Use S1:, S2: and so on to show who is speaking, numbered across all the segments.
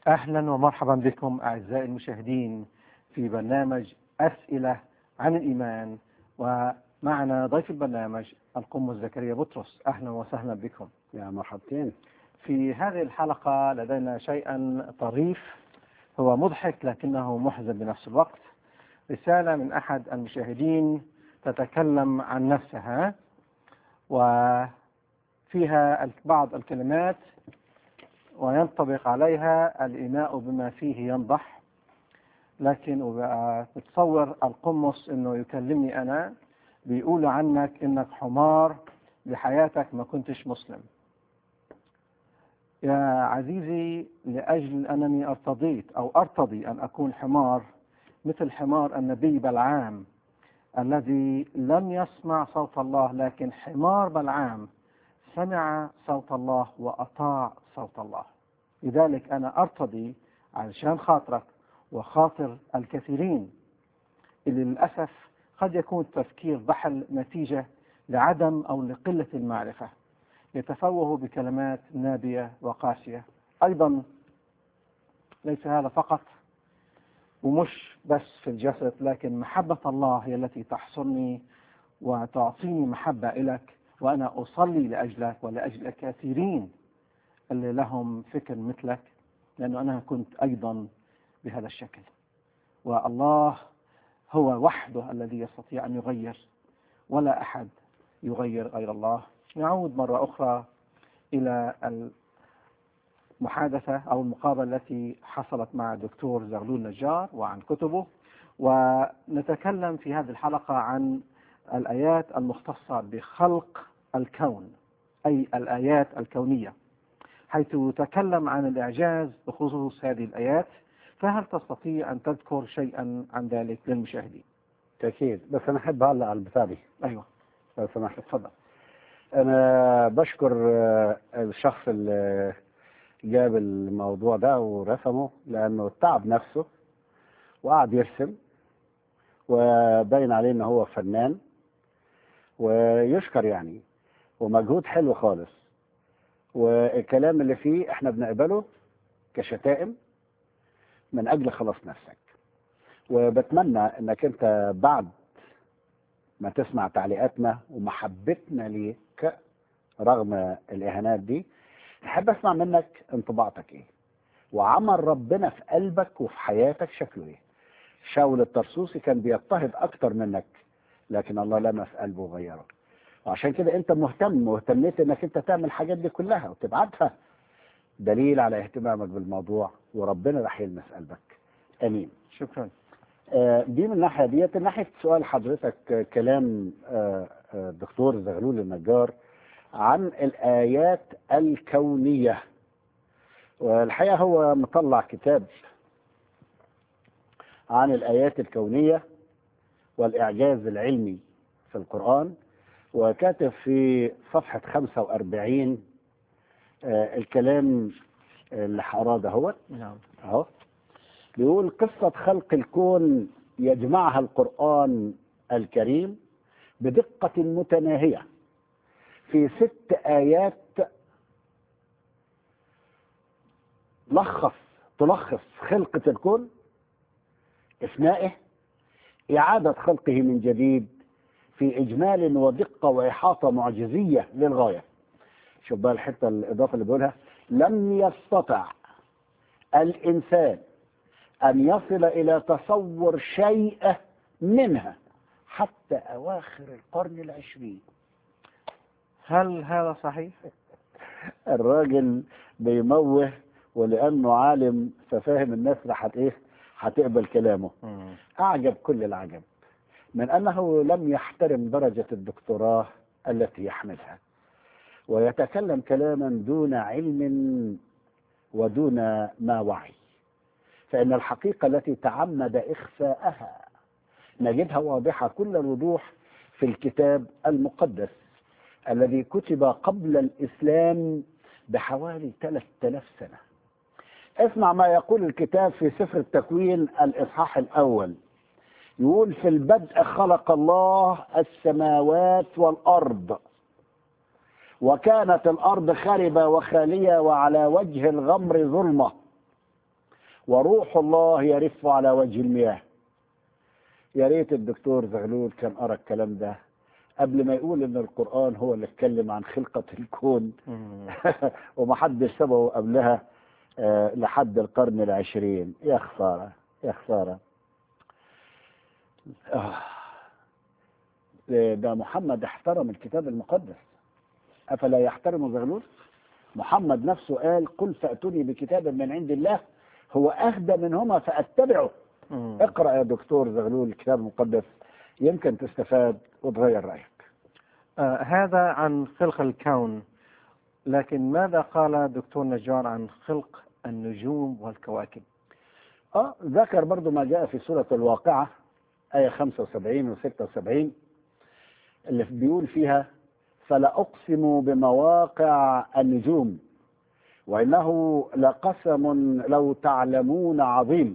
S1: أهلا ومرحبا بكم أعزائي المشاهدين في برنامج أسئلة عن الإيمان ومعنا ضيف البرنامج القمص زكريا بطرس أهلا وسهلا بكم
S2: يا مرحبتين
S1: في هذه الحلقة لدينا شيئا طريف هو مضحك لكنه محزن بنفس الوقت رسالة من أحد المشاهدين تتكلم عن نفسها وفيها بعض الكلمات وينطبق عليها الإناء بما فيه ينضح لكن بتصور القمص انه يكلمني انا بيقول عنك انك حمار بحياتك ما كنتش مسلم يا عزيزي لأجل أنني ارتضيت أو أرتضي أن أكون حمار مثل حمار النبي بلعام الذي لم يسمع صوت الله لكن حمار بلعام سمع صوت الله وأطاع صوت الله لذلك أنا أرتضي علشان خاطرك وخاطر الكثيرين اللي للأسف قد يكون تفكير ضحل نتيجة لعدم أو لقلة المعرفة يتفوه بكلمات نابية وقاسية أيضا ليس هذا فقط ومش بس في الجسد لكن محبة الله هي التي تحصرني وتعطيني محبة إليك وأنا أصلي لأجلك ولأجل الكثيرين اللي لهم فكر مثلك لأنه أنا كنت أيضا بهذا الشكل والله هو وحده الذي يستطيع أن يغير ولا أحد يغير غير الله نعود مرة أخرى إلى المحادثة أو المقابلة التي حصلت مع الدكتور زغلول نجار وعن كتبه ونتكلم في هذه الحلقة عن الآيات المختصة بخلق الكون أي الآيات الكونية حيث تكلم عن الإعجاز بخصوص هذه الآيات فهل تستطيع أن تذكر شيئا عن ذلك للمشاهدين؟
S2: أكيد بس أنا أحب أعلق على البتاع دي
S1: أيوه
S2: لو سمحت
S1: اتفضل
S2: أنا بشكر آه، الشخص اللي جاب الموضوع ده ورسمه لأنه تعب نفسه وقعد يرسم وباين عليه إن هو فنان ويشكر يعني ومجهود حلو خالص والكلام اللي فيه احنا بنقبله كشتائم من اجل خلاص نفسك وبتمنى انك انت بعد ما تسمع تعليقاتنا ومحبتنا ليك رغم الاهانات دي احب اسمع منك انطباعتك ايه وعمل ربنا في قلبك وفي حياتك شكله ايه شاول الطرسوسي كان بيضطهد اكتر منك لكن الله لمس قلبه وغيره وعشان كده انت مهتم واهتميت انك انت تعمل الحاجات دي كلها وتبعتها دليل على اهتمامك بالموضوع وربنا راح يلمس قلبك امين
S1: شكرا
S2: آه، دي من الناحيه ديت من ناحيه سؤال حضرتك آه، كلام آه، آه، الدكتور زغلول النجار عن الايات الكونيه والحقيقه هو مطلع كتاب عن الايات الكونيه والاعجاز العلمي في القران وكاتب في صفحه 45 آه، الكلام اللي حراه دهوت
S1: نعم
S2: اهو بيقول قصة خلق الكون يجمعها القرآن الكريم بدقة متناهية في ست آيات لخص تلخص خلقة الكون إفنائه إعادة خلقه من جديد في إجمال ودقة وإحاطة معجزية للغاية شوف بقى الحتة الإضافة اللي بيقولها لم يستطع الإنسان أن يصل إلى تصور شيء منها حتى أواخر القرن العشرين
S1: هل هذا صحيح؟
S2: الراجل بيموه ولأنه عالم ففاهم الناس راح إيه هتقبل كلامه أعجب كل العجب من أنه لم يحترم درجة الدكتوراه التي يحملها ويتكلم كلاما دون علم ودون ما وعي فإن الحقيقة التي تعمد إخفاءها نجدها واضحة كل الوضوح في الكتاب المقدس الذي كتب قبل الإسلام بحوالي 3000 سنة اسمع ما يقول الكتاب في سفر التكوين الإصحاح الأول يقول في البدء خلق الله السماوات والأرض وكانت الأرض خربة وخالية وعلى وجه الغمر ظلمة وروح الله يرف على وجه المياه يا ريت الدكتور زغلول كان قرا الكلام ده قبل ما يقول ان القران هو اللي اتكلم عن خلقه الكون
S1: مم.
S2: ومحدش سبقه قبلها آه، لحد القرن العشرين يا خسارة يا خسارة آه. ده محمد احترم الكتاب المقدس أفلا يحترم زغلول محمد نفسه قال قل فأتوني بكتاب من عند الله هو أهدى منهما فأتبعه
S1: مم.
S2: اقرأ يا دكتور زغلول الكتاب المقدس يمكن تستفاد وتغير رأيك
S1: آه هذا عن خلق الكون لكن ماذا قال دكتور نجار عن خلق النجوم والكواكب
S2: اه ذكر برضو ما جاء في سورة الواقعة آية 75 و 76 اللي بيقول فيها فلا أقسم بمواقع النجوم وإنه لقسم لو تعلمون عظيم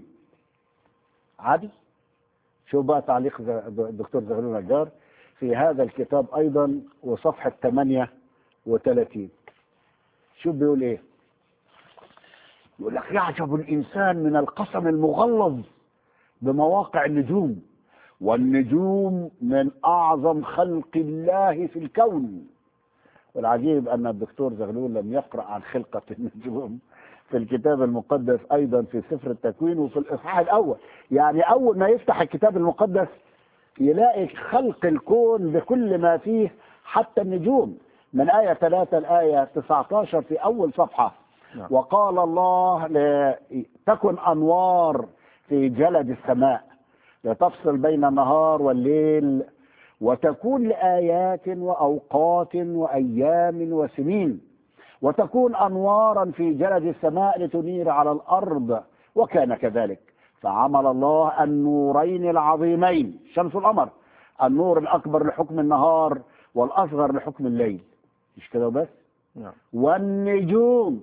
S2: عادي شوف بقى تعليق ز- الدكتور زغلول نجار في هذا الكتاب أيضا وصفحة 38 شوف بيقول إيه يقول لك يعجب الإنسان من القسم المغلظ بمواقع النجوم والنجوم من أعظم خلق الله في الكون والعجيب أن الدكتور زغلول لم يقرأ عن خلقة النجوم في الكتاب المقدس أيضا في سفر التكوين وفي الإصحاح الأول يعني أول ما يفتح الكتاب المقدس يلاقي خلق الكون بكل ما فيه حتى النجوم من آية 3 لآية 19 في أول صفحة
S1: نعم.
S2: وقال الله ل- تكن أنوار في جلد السماء لتفصل بين النهار والليل وتكون لآيات وأوقات وأيام وسنين وتكون أنوارا في جلد السماء لتنير على الأرض وكان كذلك فعمل الله النورين العظيمين شمس والقمر النور الأكبر لحكم النهار والأصغر لحكم الليل مش كده بس
S1: نعم
S2: والنجوم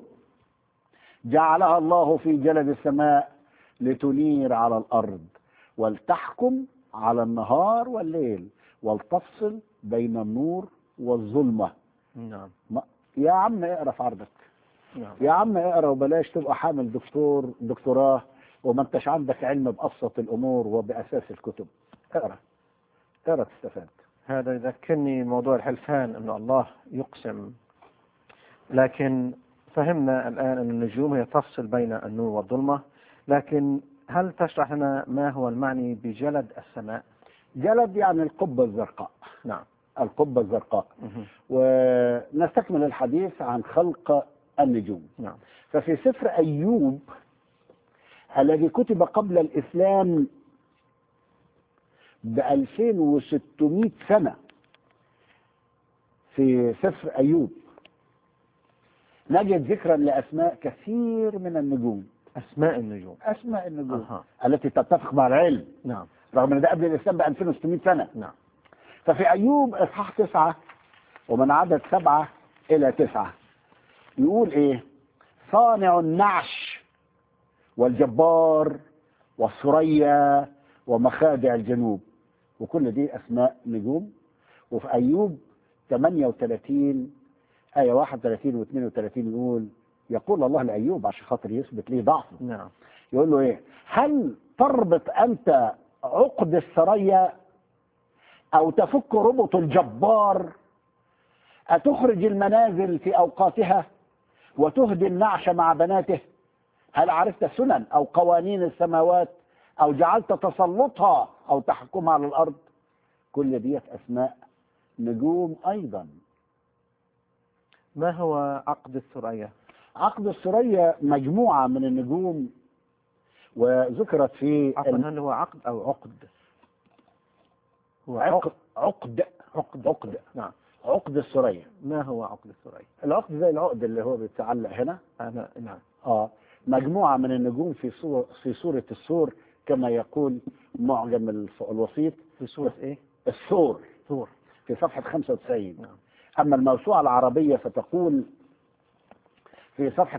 S2: جعلها الله في جلد السماء لتنير على الأرض ولتحكم على النهار والليل ولتفصل بين النور والظلمة
S1: نعم
S2: ما- يا عم اقرا في عرضك
S1: نعم
S2: يا عم اقرا وبلاش تبقى حامل دكتور دكتوراه وما انتش عندك علم بأبسط الأمور وبأساس الكتب اقرا اقرا تستفاد
S1: هذا يذكرني موضوع الحلفان أن الله يقسم لكن فهمنا الآن أن النجوم هي تفصل بين النور والظلمة لكن هل تشرح لنا ما هو المعني بجلد السماء؟
S2: جلد يعني القبة الزرقاء
S1: نعم
S2: القبة الزرقاء
S1: مهم.
S2: ونستكمل الحديث عن خلق النجوم
S1: نعم
S2: ففي سفر أيوب الذي كتب قبل الإسلام ب 2600 سنة في سفر أيوب نجد ذكرا لأسماء كثير من النجوم
S1: أسماء النجوم
S2: أسماء النجوم
S1: أها.
S2: التي تتفق مع العلم
S1: نعم
S2: رغم ان ده قبل الإسلام ب 2600 سنة
S1: نعم
S2: ففي أيوب إصحاح تسعة ومن عدد سبعة إلى تسعة يقول إيه صانع النعش والجبار والثريا ومخادع الجنوب وكل دي أسماء نجوم وفي أيوب 38 آية 31 و 32 يقول يقول الله لأيوب عشان خاطر يثبت ليه ضعفه
S1: نعم
S2: يقول له ايه هل تربط انت عقد الثريا او تفك ربط الجبار اتخرج المنازل في اوقاتها وتهدي النعش مع بناته هل عرفت سنن او قوانين السماوات او جعلت تسلطها او تحكمها على الارض كل ديت اسماء نجوم ايضا
S1: ما هو عقد الثريا؟
S2: عقد الثريا مجموعه من النجوم وذكرت في
S1: عفوا هل هو عقد أو عقد؟ هو عقد
S2: عقد عقد عقد
S1: نعم
S2: عقد الثريا
S1: ما هو عقد الثريا؟
S2: العقد زي العقد اللي هو بيتعلق هنا
S1: أنا نعم
S2: اه مجموعه من النجوم في صور في سوره السور كما يقول معجم الف- الوسيط
S1: في سورة إيه؟
S2: السور
S1: ثور
S2: في صفحه 95
S1: نعم
S2: اما الموسوعه العربيه فتقول في صفحه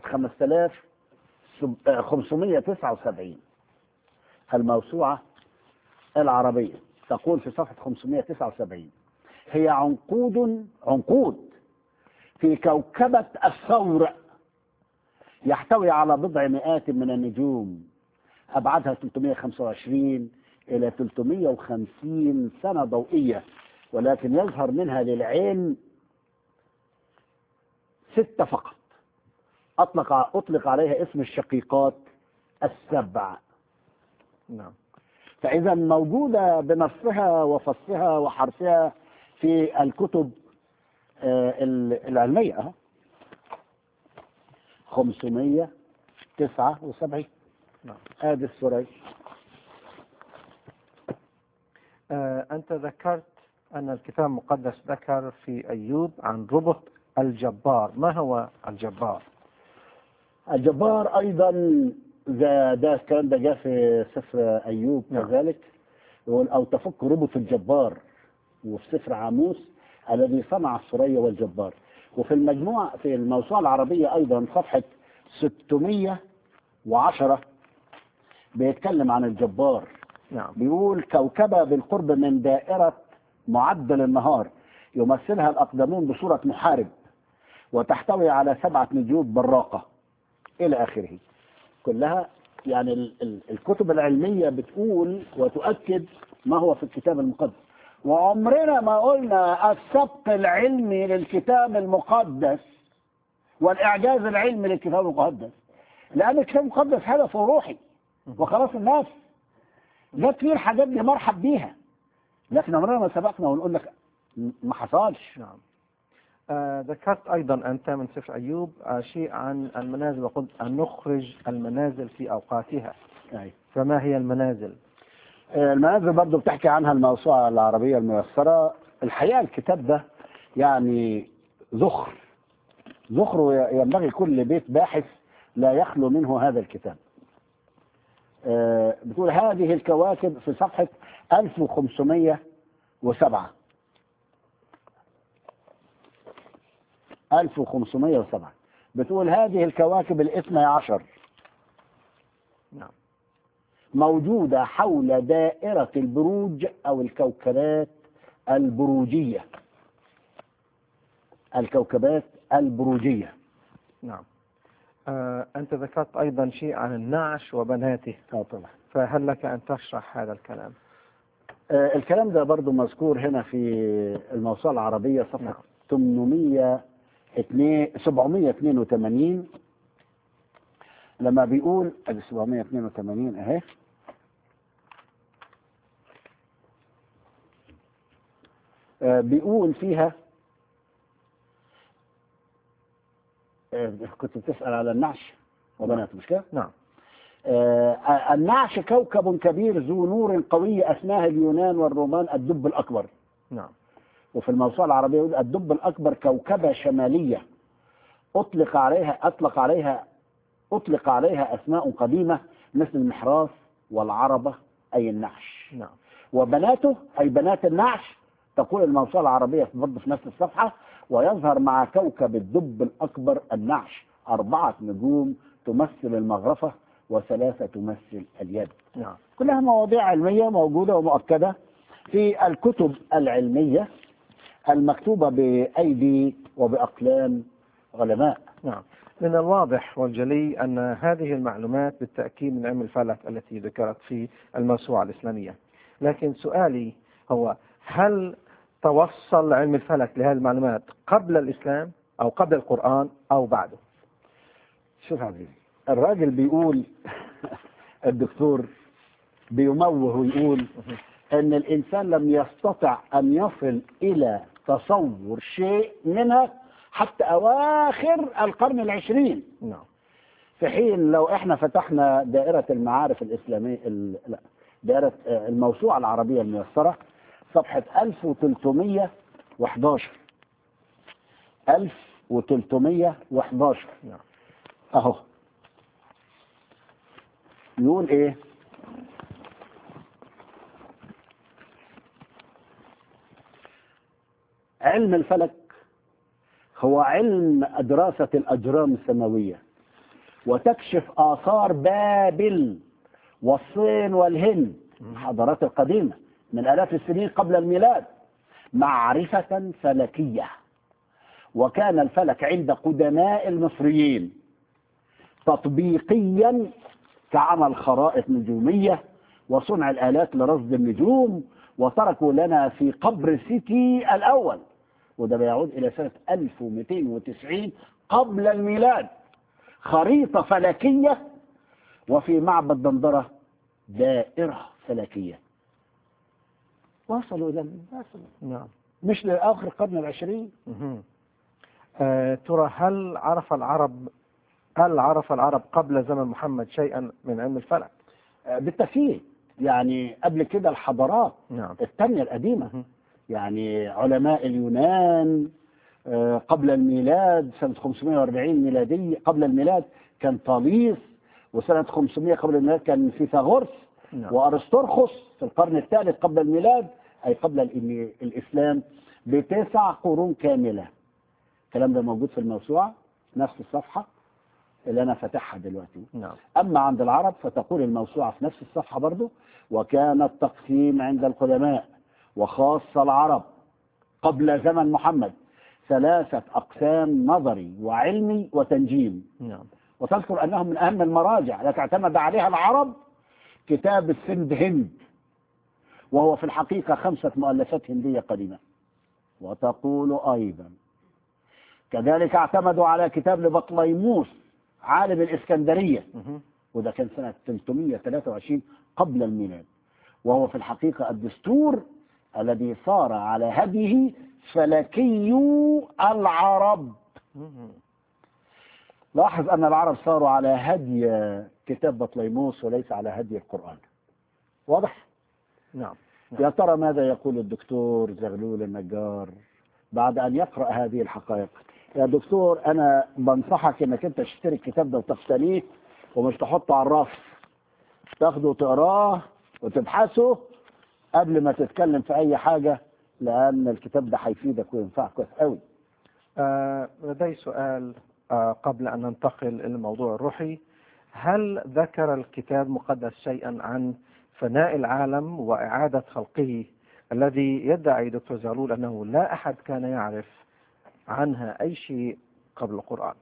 S2: 5579 الموسوعه العربيه تقول في صفحه 579 هي عنقود عنقود في كوكبة الثور يحتوي على بضع مئات من النجوم أبعادها 325 إلى 350 سنة ضوئية ولكن يظهر منها للعين ستة فقط أطلق أطلق عليها اسم الشقيقات السبع
S1: نعم
S2: فإذا موجودة بنصها وفصها وحرفها في الكتب آه، ال- العلمية أهو. 579
S1: نعم
S2: هذه السورة
S1: آه، أنت ذكرت أن الكتاب المقدس ذكر في أيوب عن ربط الجبار ما هو الجبار
S2: الجبار أيضا ذا ده الكلام ده جاء في سفر أيوب
S1: نعم.
S2: كذلك يقول أو تفك ربط الجبار وفي سفر عاموس الذي صنع الثريا والجبار وفي المجموع في الموسوعة العربية أيضا صفحة 610 بيتكلم عن الجبار
S1: نعم
S2: بيقول كوكبة بالقرب من دائرة معدل النهار يمثلها الأقدمون بصورة محارب وتحتوي على سبعة نجوم براقة إلى آخره كلها يعني ال- ال- الكتب العلمية بتقول وتؤكد ما هو في الكتاب المقدس وعمرنا ما قلنا السبق العلمي للكتاب المقدس والإعجاز العلمي للكتاب المقدس لأن الكتاب المقدس هدفه روحي وخلاص الناس ده كتير حاجات دي مرحب بيها لكن عمرنا ما سبقنا ونقول لك م- ما حصلش
S1: نعم آه، ذكرت أيضا أنت من سفر أيوب آه، شيء عن المنازل وقلت أن نخرج المنازل في أوقاتها
S2: أي.
S1: فما هي المنازل
S2: آه، المنازل برضو بتحكي عنها الموسوعة العربية الميسرة الحقيقة الكتاب ده يعني ذخر ذخر ينبغي كل بيت باحث لا يخلو منه هذا الكتاب آه، بتقول هذه الكواكب في صفحة 1507 1507 بتقول هذه الكواكب الاثنى عشر
S1: نعم
S2: موجودة حول دائرة البروج أو الكوكبات البروجية الكوكبات البروجية
S1: نعم آه، أنت ذكرت أيضا شيء عن النعش وبناته
S2: اه طبعا
S1: فهل لك أن تشرح هذا الكلام
S2: آه الكلام ده برضو مذكور هنا في الموسوعة العربية صفحة
S1: نعم.
S2: 800 782 لما بيقول ادي 782 اهي آه، بيقول فيها آه، كنت بتسأل على النعش وبنات مش كده؟
S1: نعم
S2: آه، النعش كوكب كبير ذو نور قوي أسماه اليونان والرومان الدب الأكبر
S1: نعم
S2: وفي الموسوعة العربية يقول الدب الأكبر كوكبة شمالية أطلق عليها أطلق عليها أطلق عليها أسماء قديمة مثل المحراث والعربة أي النعش
S1: نعم
S2: وبناته أي بنات النعش تقول الموسوعة العربية برضه في نفس الصفحة ويظهر مع كوكب الدب الأكبر النعش أربعة نجوم تمثل المغرفة وثلاثة تمثل اليد
S1: نعم
S2: كلها مواضيع علمية موجودة ومؤكدة في الكتب العلمية المكتوبة بأيدي وبأقلام علماء
S1: نعم من الواضح والجلي أن هذه المعلومات بالتأكيد من علم الفلك التي ذكرت في الموسوعة الإسلامية لكن سؤالي هو هل توصل علم الفلك لهذه المعلومات قبل الإسلام أو قبل القرآن أو بعده
S2: شوف يا عزيزي الراجل بيقول الدكتور بيموه ويقول ان الانسان لم يستطع ان يصل الى تصور شيء منها حتى اواخر القرن العشرين
S1: نعم
S2: في حين لو احنا فتحنا دائرة المعارف الإسلامية ال- لا دائرة آه، الموسوعة العربية الميسرة صفحة 1311 1311
S1: نعم
S2: اهو يقول ايه علم الفلك هو علم دراسة الأجرام السماوية وتكشف آثار بابل والصين والهند الحضارات القديمة من آلاف السنين قبل الميلاد معرفة فلكية وكان الفلك عند قدماء المصريين تطبيقيا كعمل خرائط نجومية وصنع الآلات لرصد النجوم وتركوا لنا في قبر سيتي الأول وده بيعود إلى سنة 1290 قبل الميلاد خريطة فلكية وفي معبد دندرة دائرة فلكية وصلوا إلى وصلوا
S1: نعم
S2: مش لآخر القرن العشرين
S1: مهم. آه ترى هل عرف العرب هل عرف العرب قبل زمن محمد شيئا من علم الفلك؟
S2: آه، بالتأكيد يعني قبل كده الحضارات
S1: نعم
S2: الثانية القديمة
S1: مهم.
S2: يعني علماء اليونان آه، قبل الميلاد سنة 540 ميلادية قبل الميلاد كان طاليس وسنة 500 قبل الميلاد كان فيثاغورس
S1: نعم
S2: وأرسطرخس في القرن الثالث قبل الميلاد أي قبل الإن- الإسلام بتسع قرون كاملة الكلام ده موجود في الموسوعة نفس الصفحة اللي أنا فاتحها دلوقتي
S1: نعم
S2: أما عند العرب فتقول الموسوعة في نفس الصفحة برضو وكان التقسيم عند القدماء وخاصة العرب قبل زمن محمد ثلاثة أقسام نظري وعلمي وتنجيم
S1: نعم
S2: وتذكر أنهم من أهم المراجع التي اعتمد عليها العرب كتاب السند هند وهو في الحقيقة خمسة مؤلفات هندية قديمة وتقول أيضا كذلك اعتمدوا على كتاب لبطليموس عالم الإسكندرية
S1: مهم.
S2: وده كان سنة 323 قبل الميلاد وهو في الحقيقة الدستور الذي صار على هديه فلكي العرب
S1: مهم.
S2: لاحظ أن العرب صاروا على هدي كتاب بطليموس وليس على هدي القرآن واضح؟
S1: نعم
S2: يا ترى ماذا يقول الدكتور زغلول النجار بعد أن يقرأ هذه الحقائق يا دكتور أنا بنصحك أنك أنت تشتري الكتاب ده وتقتنيه ومش تحطه على الرف تاخده وتقراه وتبحثه قبل ما تتكلم في أي حاجة لأن الكتاب ده هيفيدك وينفعك كويس قوي
S1: آه لدي سؤال آه قبل أن ننتقل إلى الموضوع الروحي هل ذكر الكتاب المقدس شيئا عن فناء العالم وإعادة خلقه الذي يدعي دكتور زغلول أنه لا أحد كان يعرف عنها أي شيء قبل القرآن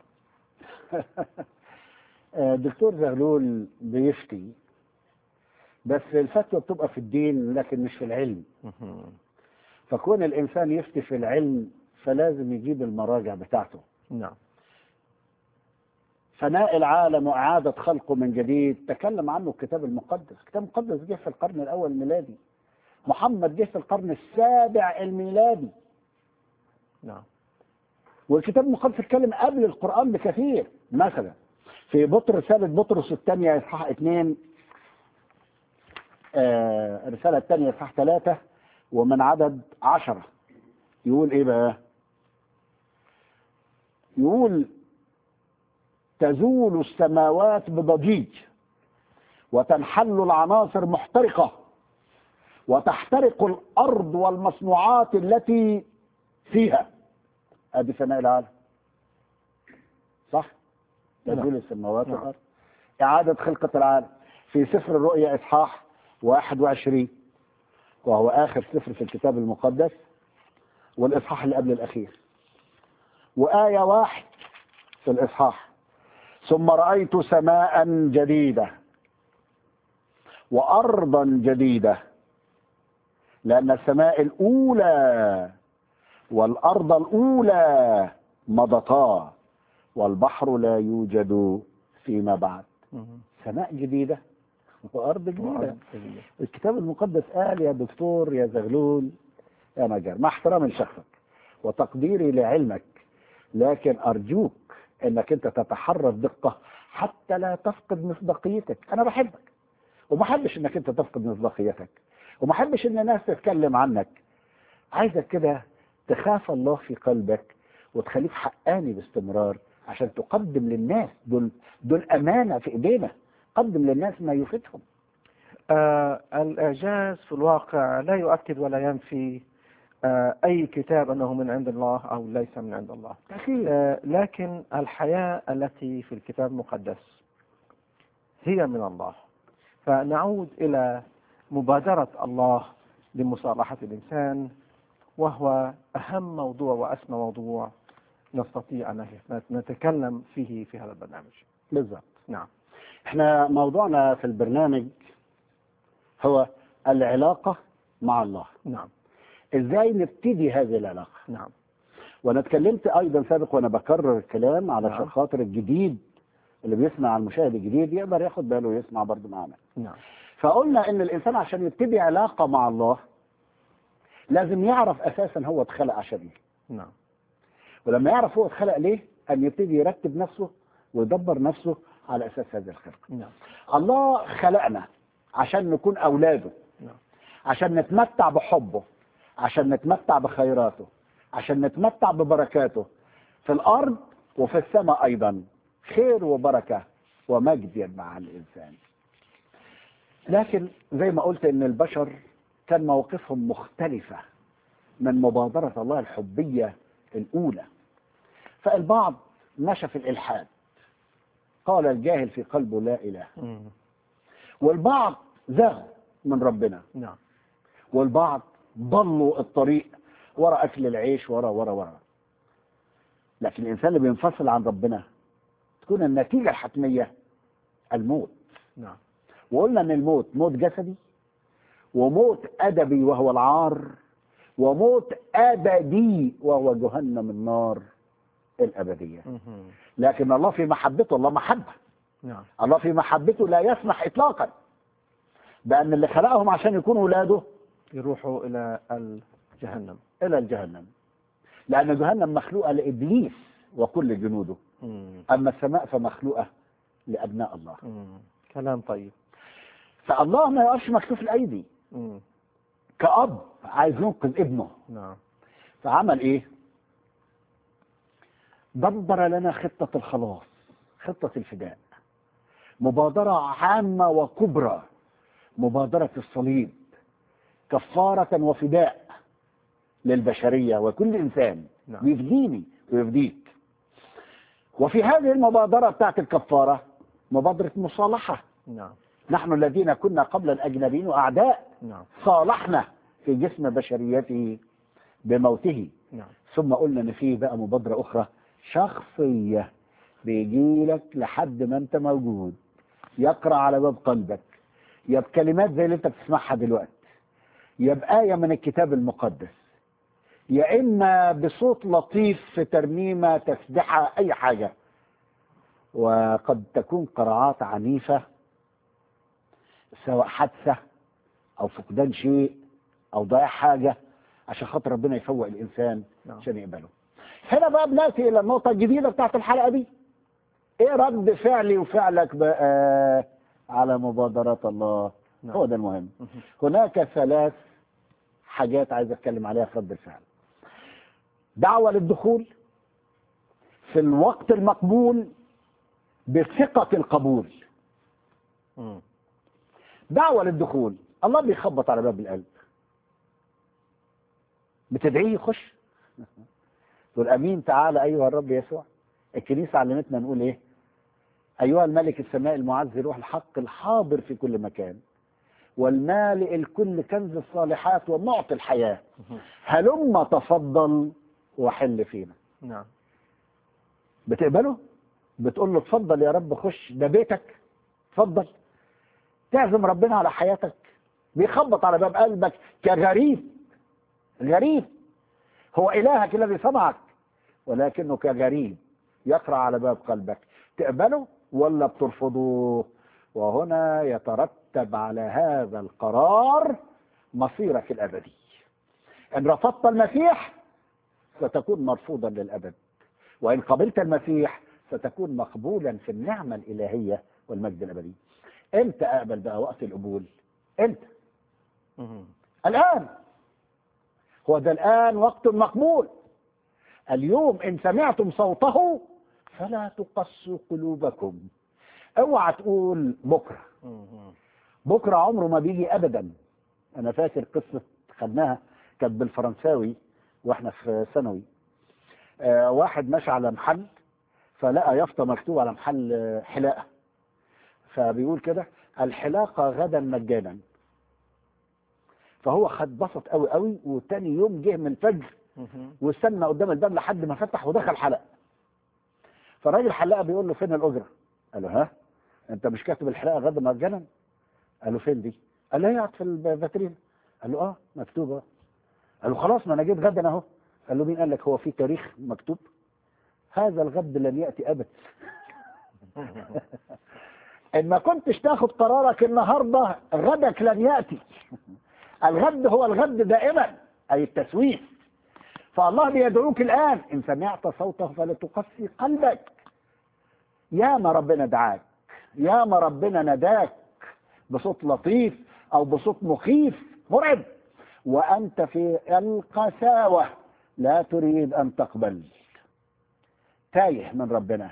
S2: دكتور زغلول بيفتي بس الفتوى بتبقى في الدين لكن مش في العلم
S1: مهم.
S2: فكون الإنسان يفتي في العلم فلازم يجيب المراجع بتاعته
S1: نعم
S2: فناء العالم وإعادة خلقه من جديد تكلم عنه الكتاب المقدس الكتاب المقدس جه في القرن الأول الميلادي محمد جه في القرن السابع الميلادي
S1: نعم
S2: والكتاب المقدس اتكلم قبل القرآن بكثير مثلا في بطرس رسالة بطرس الثانية إصحاح اثنين آه الرسالة الثانية إصحاح ثلاثة ومن عدد عشرة يقول إيه بقى؟ يقول تزول السماوات بضجيج وتنحل العناصر محترقة وتحترق الأرض والمصنوعات التي فيها ادي فناء العالم صح تزول
S1: نعم.
S2: السماوات
S1: نعم.
S2: والارض اعاده خلقه العالم في سفر الرؤيا اصحاح 21 وهو اخر سفر في الكتاب المقدس والاصحاح اللي قبل الاخير وايه واحد في الاصحاح ثم رايت سماء جديده وارضا جديده لان السماء الاولى والأرض الأولى مضتا والبحر لا يوجد فيما بعد
S1: مهم.
S2: سماء جديدة وأرض جديدة
S1: وأرض جديدة.
S2: الكتاب المقدس قال يا دكتور يا زغلول يا نجار مع احترامي لشخصك وتقديري لعلمك لكن أرجوك أنك أنت تتحرى بدقة حتى لا تفقد مصداقيتك أنا بحبك وما احبش أنك أنت تفقد مصداقيتك وما احبش أن الناس تتكلم عنك عايزك كده تخاف الله في قلبك وتخليك حقاني باستمرار عشان تقدم للناس دول دول امانه في ايدينا قدم للناس ما يفيدهم
S1: آه الإعجاز في الواقع لا يؤكد ولا ينفي آه أي كتاب أنه من عند الله أو ليس من عند الله
S2: اكيد
S1: آه لكن الحياة التي في الكتاب المقدس هي من الله فنعود إلى مبادرة الله لمصالحة الإنسان وهو أهم موضوع وأسمى موضوع نستطيع أن نتكلم فيه في هذا البرنامج
S2: بالظبط
S1: نعم
S2: احنا موضوعنا في البرنامج هو العلاقة مع الله
S1: نعم
S2: ازاي نبتدي هذه العلاقة
S1: نعم
S2: وانا اتكلمت ايضا سابق وانا بكرر الكلام علشان
S1: نعم.
S2: خاطر الجديد اللي بيسمع المشاهد الجديد يقدر ياخد باله ويسمع برضه معانا
S1: نعم
S2: فقلنا ان الانسان عشان يبتدي علاقة مع الله لازم يعرف اساسا هو اتخلق عشان ايه
S1: نعم
S2: ولما يعرف هو اتخلق ليه ان يبتدي يرتب نفسه ويدبر نفسه على اساس هذه الخلقة
S1: نعم
S2: الله خلقنا عشان نكون اولاده
S1: نعم
S2: عشان نتمتع بحبه عشان نتمتع بخيراته عشان نتمتع ببركاته في الارض وفي السماء ايضا خير وبركه ومجد مع الانسان لكن زي ما قلت ان البشر كان موقفهم مختلفه من مبادره الله الحبيه الاولى فالبعض مشى في الالحاد قال الجاهل في قلبه لا اله
S1: مم.
S2: والبعض زاغ من ربنا
S1: نعم
S2: والبعض ضلوا الطريق ورا اكل العيش ورا ورا ورا لكن الانسان اللي بينفصل عن ربنا تكون النتيجه الحتميه الموت
S1: نعم
S2: وقلنا ان الموت موت جسدي وموت ادبي وهو العار وموت ابدي وهو جهنم النار الابديه
S1: مهم.
S2: لكن الله في محبته الله محبه
S1: نعم
S2: الله في محبته لا يسمح اطلاقا بان اللي خلقهم عشان يكونوا ولاده
S1: يروحوا إلى الجهنم
S2: الى الجهنم لان جهنم مخلوقه لابليس وكل جنوده
S1: مم.
S2: اما السماء فمخلوقه لابناء الله
S1: مم. كلام طيب
S2: فالله ما يقفش مكتوف الايدي
S1: مم.
S2: كاب عايز ينقذ ابنه
S1: نعم
S2: فعمل ايه دبر لنا خطه الخلاص خطه الفداء مبادره عامه وكبرى مبادره الصليب كفاره وفداء للبشريه وكل انسان
S1: نعم.
S2: بيفديني ويفديك وفي هذه المبادرة بتاعت الكفارة مبادرة مصالحة
S1: نعم
S2: نحن الذين كنا قبل الأجنبيين وأعداء
S1: نعم
S2: صالحنا في جسم بشريته بموته
S1: نعم
S2: ثم قلنا ان في بقى مبادرة أخرى شخصية بيجي لك لحد ما أنت موجود يقرأ على باب قلبك يا بكلمات زي اللي أنت بتسمعها دلوقتي يا بآية من الكتاب المقدس يا إما بصوت لطيف في ترنيمة تسبحة أي حاجة وقد تكون قراءات عنيفة سواء حادثة أو فقدان شيء أو ضياع حاجة عشان خاطر ربنا يفوق الإنسان
S1: نعم.
S2: عشان يقبله هنا بقى بنأتي إلى النقطة الجديدة بتاعت الحلقة دي إيه رد فعلي وفعلك بقى على مبادرات الله
S1: نعم.
S2: هو ده المهم
S1: مهم.
S2: هناك ثلاث حاجات عايز اتكلم عليها في رد الفعل دعوة للدخول في الوقت المقبول بثقة القبول
S1: مم.
S2: دعوة للدخول الله بيخبط على باب القلب بتدعيه يخش تقول امين تعالى ايها الرب يسوع الكنيسة علمتنا نقول ايه ايها الملك السماء المعز روح الحق الحاضر في كل مكان والمالئ الكل كنز الصالحات ومعطي الحياة
S1: مهم.
S2: هلم تفضل وحل فينا
S1: نعم
S2: بتقبله بتقول له اتفضل يا رب خش ده بيتك اتفضل تعزم ربنا على حياتك بيخبط على باب قلبك كغريب غريب هو إلهك الذي صنعك ولكنه كغريب يقرأ على باب قلبك تقبله ولا بترفضه وهنا يترتب على هذا القرار مصيرك الأبدي إن رفضت المسيح ستكون مرفوضا للأبد وإن قبلت المسيح ستكون مقبولا في النعمة الإلهية والمجد الأبدي امتى أقبل بقى وقت القبول امتى
S1: مهم.
S2: الآن هو ده الآن وقت مقبول اليوم إن سمعتم صوته فلا تقسوا قلوبكم اوعى تقول بكرة
S1: مهم.
S2: بكرة عمره ما بيجي أبدا أنا فاكر قصة خدناها كانت بالفرنساوي وإحنا في ثانوي آه واحد ماشي على محل فلقى يافطة مكتوب على محل آه، حلاقة فبيقول كده الحلاقة غدا مجانا فهو خد بسط قوي قوي وتاني يوم جه من الفجر
S1: مهم.
S2: واستنى قدام الباب لحد ما فتح ودخل حلق فالراجل حلاقه بيقول له فين الاجره؟ قال له ها؟ انت مش كاتب الحلاقه غدا مجانا قال له فين دي قال له هي قاعد في الفاترين قال له اه مكتوبه قال له خلاص ما انا جيت غدا اهو قال له مين قال لك هو في تاريخ مكتوب هذا الغد لن ياتي ابدا ان ما كنتش تاخد قرارك النهارده غدك لن ياتي الغد هو الغد دائما اي التسويف فالله بيدعوك الان ان سمعت صوته فلا تقسي قلبك يا ما ربنا دعاك يا ما ربنا نداك بصوت لطيف او بصوت مخيف مرعب وانت في القساوه لا تريد ان تقبل تايه من ربنا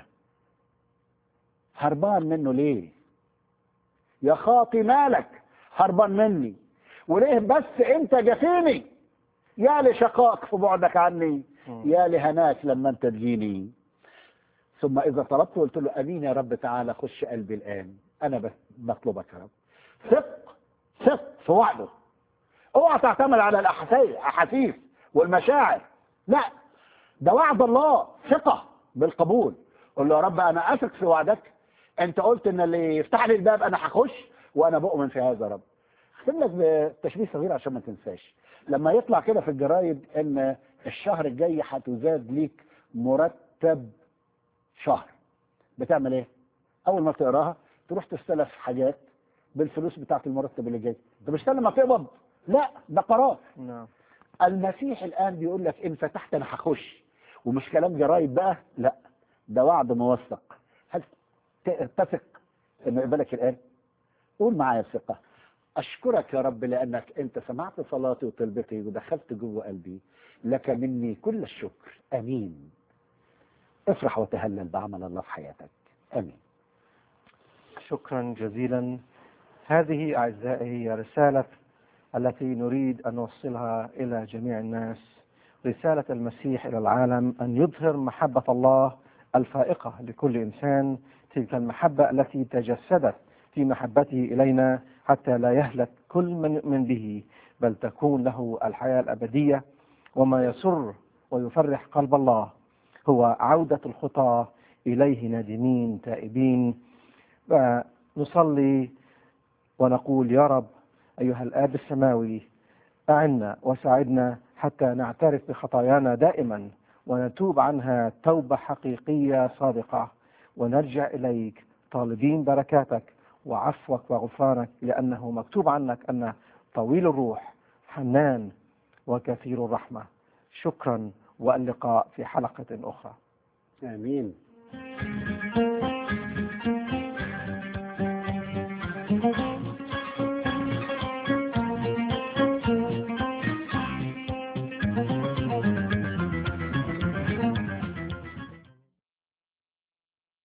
S2: هربان منه ليه يا خاطي مالك هربان مني وليه بس انت جفيني يا لشقاك في بعدك عني يا لهناك لما انت تجيني ثم اذا طلبت قلت له امين يا رب تعالى خش قلبي الان انا بس بطلبك يا رب ثق ثق في وعده اوعى تعتمد على الاحاسيس احاسيس والمشاعر لا ده وعد الله ثقه بالقبول قول له يا رب انا اثق في وعدك انت قلت ان اللي يفتح لي الباب انا هخش وانا بؤمن في هذا يا رب اختم لك بتشبيه صغير عشان ما تنساش لما يطلع كده في الجرايد ان الشهر الجاي هتزاد ليك مرتب شهر بتعمل ايه اول ما تقراها تروح تستلف حاجات بالفلوس بتاعت المرتب اللي جاي انت مش لما تقبض لا ده قرار
S1: نعم
S2: المسيح الان بيقول لك ان فتحت انا هخش ومش كلام جرايد بقى لا ده وعد موثق هل ت- تثق انه يقبلك الان قول معايا بثقه اشكرك يا رب لانك انت سمعت صلاتي وطلبتي ودخلت جوه قلبي لك مني كل الشكر امين افرح وتهلل بعمل الله في حياتك امين
S1: شكرا جزيلا هذه أعزائي هي رسالة التي نريد أن نوصلها إلى جميع الناس رسالة المسيح إلى العالم أن يظهر محبة الله الفائقة لكل إنسان تلك المحبة التي تجسدت في محبته إلينا حتى لا يهلك كل من, من به بل تكون له الحياة الأبدية وما يسر ويفرح قلب الله هو عودة الخطى إليه نادمين تائبين نصلي ونقول يا رب أيها الآب السماوي أعنا وساعدنا حتى نعترف بخطايانا دائما ونتوب عنها توبة حقيقية صادقة ونرجع إليك طالبين بركاتك وعفوك وغفرانك لأنه مكتوب عنك أن طويل الروح حنان وكثير الرحمة شكرا واللقاء في حلقة أخرى
S2: امين